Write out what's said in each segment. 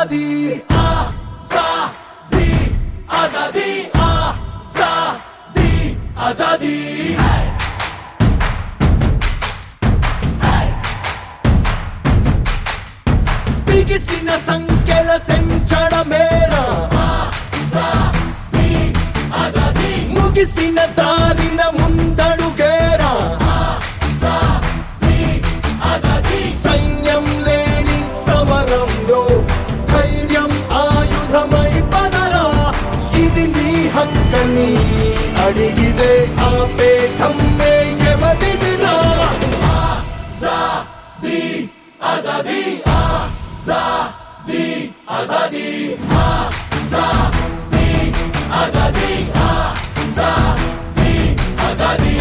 आजादी आजादी आजादी आजादी आजादी బిగిసిన సంఖ్యల తెంచడమేరా ముగిసిన దారిన ముందడుగేరా సైన్యం లేని సమరంలో ధైర్యం ఆయుధమై పదరా ఇది నీ హక్కని అడిగితే ఆపే ధమ్మే ఎవరిదిరా ఆజాదీ ఆజాదీ ఆజాదీ ఆజాదీ ఆజాదీ ఆజాదీ ఆజాదీ ఆజాదీ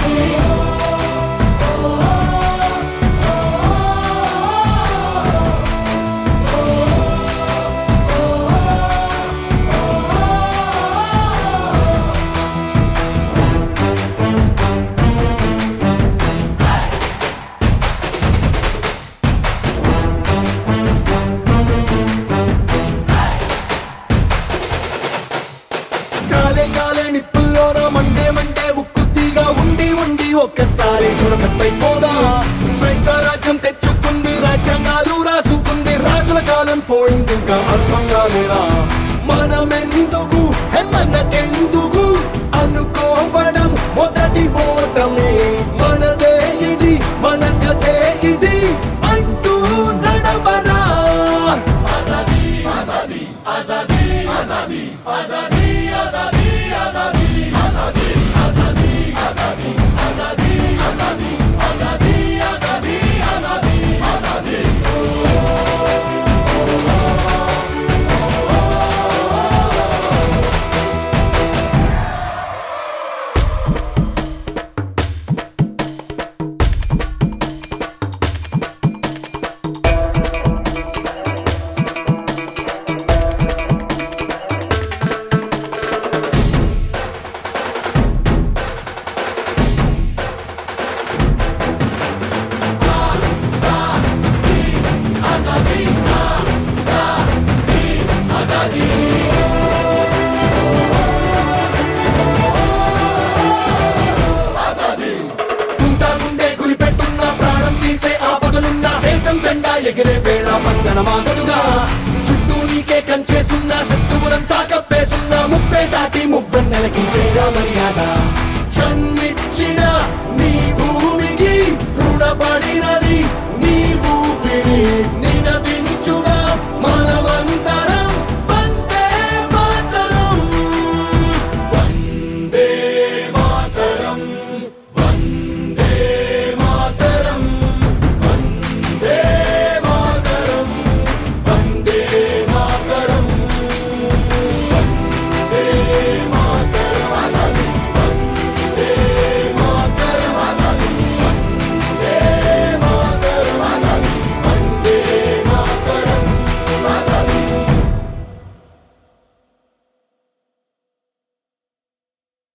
కాలే కాలే నిప్పుల్లోన మండే మండే ఉక్కుతీగా ఉండి ఉండి ఒక్కసారి చుడకట్టయిపోదా స్వేచ్ఛ రాజ్యం తెచ్చుకుంది రాజ్యాంగాలు రాసుకుంది రాజుల కాలం పోయింది ఇంకా అర్థం కాలేదా మనమెందుకు హెమ్మన్నకెందుకు అనుకోవడం మొదటి పోవటమే మనదే ఇది మన కథే ఇది అంటూ నడవరా ఆజాదీ ఆజాదీ ఆజాదీ ఆజాదీ ఆజాదీ ఆజాదీ ఆజాదీ ఆజాదీ ఆజాదీ ఆజాదీ ఆజాదీ ఆజాదీ ఆజాదీ ఆజాదీ ఆజాదీ ఆజాదీ తుంటా గుండె గురి పెట్టున్న ప్రాణం తీసే ఆపదలున్న దేశం జెండా ఎగిరే వేళ మందన మాగదుగా చుట్టూ నీకే కంచేసున్న శత్రువులంతా కప్పేసున్న ముప్పే దాటి మువ్వెన్నెలకి చేరా మర్యాద జన్మిచ్చిన